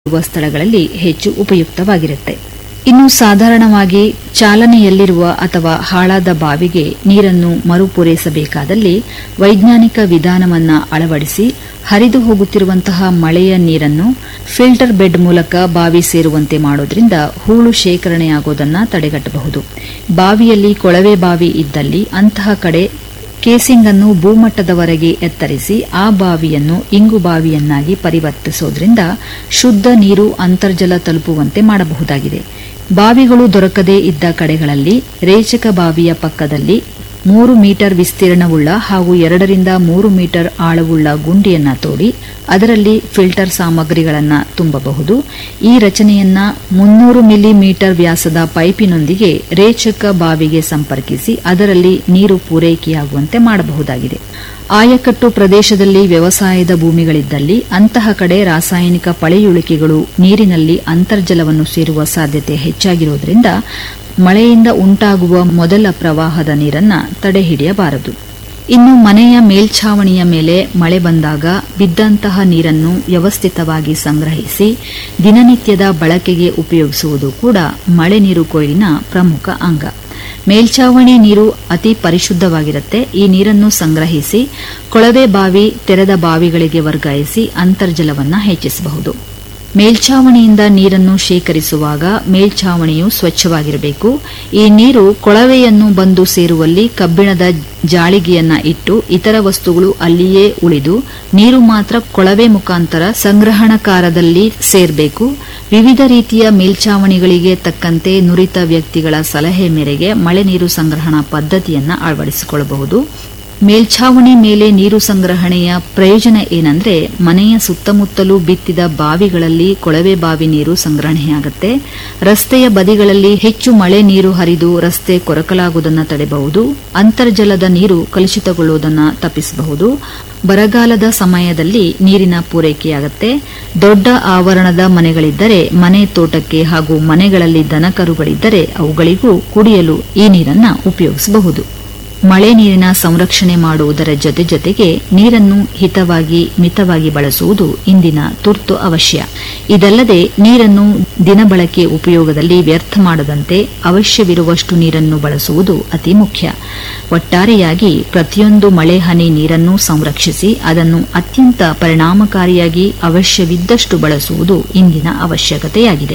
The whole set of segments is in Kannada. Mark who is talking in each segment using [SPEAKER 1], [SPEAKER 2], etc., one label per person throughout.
[SPEAKER 1] ಇರುವ ಸ್ಥಳಗಳಲ್ಲಿ ಹೆಚ್ಚು ಉಪಯುಕ್ತವಾಗಿರುತ್ತೆ ಇನ್ನು ಸಾಧಾರಣವಾಗಿ ಚಾಲನೆಯಲ್ಲಿರುವ ಅಥವಾ ಹಾಳಾದ ಬಾವಿಗೆ ನೀರನ್ನು ಮರುಪೂರೈಸಬೇಕಾದಲ್ಲಿ ವೈಜ್ಞಾನಿಕ ವಿಧಾನವನ್ನ ಅಳವಡಿಸಿ ಹರಿದು ಹೋಗುತ್ತಿರುವಂತಹ ಮಳೆಯ ನೀರನ್ನು ಫಿಲ್ಟರ್ ಬೆಡ್ ಮೂಲಕ ಬಾವಿ ಸೇರುವಂತೆ ಮಾಡೋದ್ರಿಂದ ಹೂಳು ಶೇಖರಣೆಯಾಗೋದನ್ನ ತಡೆಗಟ್ಟಬಹುದು ಬಾವಿಯಲ್ಲಿ ಕೊಳವೆ ಬಾವಿ ಇದ್ದಲ್ಲಿ ಅಂತಹ ಕಡೆ ಕೇಸಿಂಗ್ ಅನ್ನು ಭೂಮಟ್ಟದವರೆಗೆ ಎತ್ತರಿಸಿ ಆ ಬಾವಿಯನ್ನು ಇಂಗು ಬಾವಿಯನ್ನಾಗಿ ಪರಿವರ್ತಿಸೋದ್ರಿಂದ ಶುದ್ಧ ನೀರು ಅಂತರ್ಜಲ ತಲುಪುವಂತೆ ಮಾಡಬಹುದಾಗಿದೆ ಬಾವಿಗಳು ದೊರಕದೇ ಇದ್ದ ಕಡೆಗಳಲ್ಲಿ ರೇಚಕ ಬಾವಿಯ ಪಕ್ಕದಲ್ಲಿ ಮೂರು ಮೀಟರ್ ವಿಸ್ತೀರ್ಣವುಳ್ಳ ಹಾಗೂ ಎರಡರಿಂದ ಮೂರು ಮೀಟರ್ ಆಳವುಳ್ಳ ಗುಂಡಿಯನ್ನ ತೋಡಿ ಅದರಲ್ಲಿ ಫಿಲ್ಟರ್ ಸಾಮಗ್ರಿಗಳನ್ನು ತುಂಬಬಹುದು ಈ ರಚನೆಯನ್ನ ಮುನ್ನೂರು ಮಿಲಿ ಮೀಟರ್ ವ್ಯಾಸದ ಪೈಪಿನೊಂದಿಗೆ ರೇಚಕ ಬಾವಿಗೆ ಸಂಪರ್ಕಿಸಿ ಅದರಲ್ಲಿ ನೀರು ಪೂರೈಕೆಯಾಗುವಂತೆ ಮಾಡಬಹುದಾಗಿದೆ ಆಯಕಟ್ಟು ಪ್ರದೇಶದಲ್ಲಿ ವ್ಯವಸಾಯದ ಭೂಮಿಗಳಿದ್ದಲ್ಲಿ ಅಂತಹ ಕಡೆ ರಾಸಾಯನಿಕ ಪಳೆಯುಳಿಕೆಗಳು ನೀರಿನಲ್ಲಿ ಅಂತರ್ಜಲವನ್ನು ಸೇರುವ ಸಾಧ್ಯತೆ ಹೆಚ್ಚಾಗಿರುವುದರಿಂದ ಮಳೆಯಿಂದ ಉಂಟಾಗುವ ಮೊದಲ ಪ್ರವಾಹದ ನೀರನ್ನ ತಡೆಹಿಡಿಯಬಾರದು ಇನ್ನು ಮನೆಯ ಮೇಲ್ಛಾವಣಿಯ ಮೇಲೆ ಮಳೆ ಬಂದಾಗ ಬಿದ್ದಂತಹ ನೀರನ್ನು ವ್ಯವಸ್ಥಿತವಾಗಿ ಸಂಗ್ರಹಿಸಿ ದಿನನಿತ್ಯದ ಬಳಕೆಗೆ ಉಪಯೋಗಿಸುವುದು ಕೂಡ ಮಳೆ ನೀರು ಕೊಯ್ಲಿನ ಪ್ರಮುಖ ಅಂಗ ಮೇಲ್ಛಾವಣಿ ನೀರು ಅತಿ ಪರಿಶುದ್ಧವಾಗಿರುತ್ತೆ ಈ ನೀರನ್ನು ಸಂಗ್ರಹಿಸಿ ಕೊಳವೆ ಬಾವಿ ತೆರೆದ ಬಾವಿಗಳಿಗೆ ವರ್ಗಾಯಿಸಿ ಅಂತರ್ಜಲವನ್ನು ಹೆಚ್ಚಿಸಬಹುದು ಮೇಲ್ಛಾವಣಿಯಿಂದ ನೀರನ್ನು ಶೇಖರಿಸುವಾಗ ಮೇಲ್ಛಾವಣಿಯು ಸ್ವಚ್ಛವಾಗಿರಬೇಕು ಈ ನೀರು ಕೊಳವೆಯನ್ನು ಬಂದು ಸೇರುವಲ್ಲಿ ಕಬ್ಬಿಣದ ಜಾಳಿಗೆಯನ್ನ ಇಟ್ಟು ಇತರ ವಸ್ತುಗಳು ಅಲ್ಲಿಯೇ ಉಳಿದು ನೀರು ಮಾತ್ರ ಕೊಳವೆ ಮುಖಾಂತರ ಸಂಗ್ರಹಣಕಾರದಲ್ಲಿ ಸೇರಬೇಕು ವಿವಿಧ ರೀತಿಯ ಮೇಲ್ಛಾವಣಿಗಳಿಗೆ ತಕ್ಕಂತೆ ನುರಿತ ವ್ಯಕ್ತಿಗಳ ಸಲಹೆ ಮೇರೆಗೆ ಮಳೆ ನೀರು ಸಂಗ್ರಹಣಾ ಪದ್ಧತಿಯನ್ನ ಅಳವಡಿಸಿಕೊಳ್ಳಬಹುದು ಮೇಲ್ಛಾವಣಿ ಮೇಲೆ ನೀರು ಸಂಗ್ರಹಣೆಯ ಪ್ರಯೋಜನ ಏನಂದ್ರೆ ಮನೆಯ ಸುತ್ತಮುತ್ತಲೂ ಬಿತ್ತಿದ ಬಾವಿಗಳಲ್ಲಿ ಕೊಳವೆ ಬಾವಿ ನೀರು ಸಂಗ್ರಹಣೆಯಾಗುತ್ತೆ ರಸ್ತೆಯ ಬದಿಗಳಲ್ಲಿ ಹೆಚ್ಚು ಮಳೆ ನೀರು ಹರಿದು ರಸ್ತೆ ಕೊರಕಲಾಗುವುದನ್ನು ತಡೆಯಬಹುದು ಅಂತರ್ಜಲದ ನೀರು ಕಲುಷಿತಗೊಳ್ಳುವುದನ್ನು ತಪ್ಪಿಸಬಹುದು ಬರಗಾಲದ ಸಮಯದಲ್ಲಿ ನೀರಿನ ಪೂರೈಕೆಯಾಗುತ್ತೆ ದೊಡ್ಡ ಆವರಣದ ಮನೆಗಳಿದ್ದರೆ ಮನೆ ತೋಟಕ್ಕೆ ಹಾಗೂ ಮನೆಗಳಲ್ಲಿ ದನಕರುಗಳಿದ್ದರೆ ಅವುಗಳಿಗೂ ಕುಡಿಯಲು ಈ ನೀರನ್ನ ಉಪಯೋಗಿಸಬಹುದು ಮಳೆ ನೀರಿನ ಸಂರಕ್ಷಣೆ ಮಾಡುವುದರ ಜೊತೆ ಜೊತೆಗೆ ನೀರನ್ನು ಹಿತವಾಗಿ ಮಿತವಾಗಿ ಬಳಸುವುದು ಇಂದಿನ ತುರ್ತು ಅವಶ್ಯ ಇದಲ್ಲದೆ ನೀರನ್ನು ದಿನಬಳಕೆ ಉಪಯೋಗದಲ್ಲಿ ವ್ಯರ್ಥ ಮಾಡದಂತೆ ಅವಶ್ಯವಿರುವಷ್ಟು ನೀರನ್ನು ಬಳಸುವುದು ಅತಿ ಮುಖ್ಯ ಒಟ್ಟಾರೆಯಾಗಿ ಪ್ರತಿಯೊಂದು ಮಳೆ ಹನಿ ನೀರನ್ನು ಸಂರಕ್ಷಿಸಿ ಅದನ್ನು ಅತ್ಯಂತ ಪರಿಣಾಮಕಾರಿಯಾಗಿ ಅವಶ್ಯವಿದ್ದಷ್ಟು ಬಳಸುವುದು ಇಂದಿನ ಅವಶ್ಯಕತೆಯಾಗಿದೆ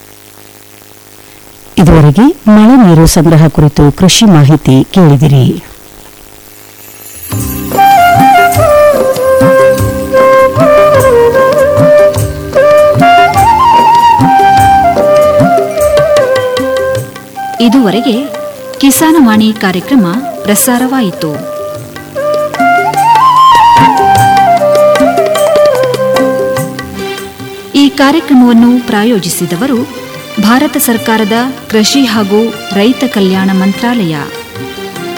[SPEAKER 2] ಇದುವರೆಗೆ ಮಳೆ ನೀರು ಸಂಗ್ರಹ ಕುರಿತು ಕೃಷಿ ಮಾಹಿತಿ ಕೇಳಿದಿರಿ
[SPEAKER 1] ಇದುವರೆಗೆ ಕಿಸಾನವಾಣಿ ಕಾರ್ಯಕ್ರಮ ಪ್ರಸಾರವಾಯಿತು ಈ ಕಾರ್ಯಕ್ರಮವನ್ನು ಪ್ರಾಯೋಜಿಸಿದವರು ಭಾರತ ಸರ್ಕಾರದ ಕೃಷಿ ಹಾಗೂ ರೈತ ಕಲ್ಯಾಣ ಮಂತ್ರಾಲಯ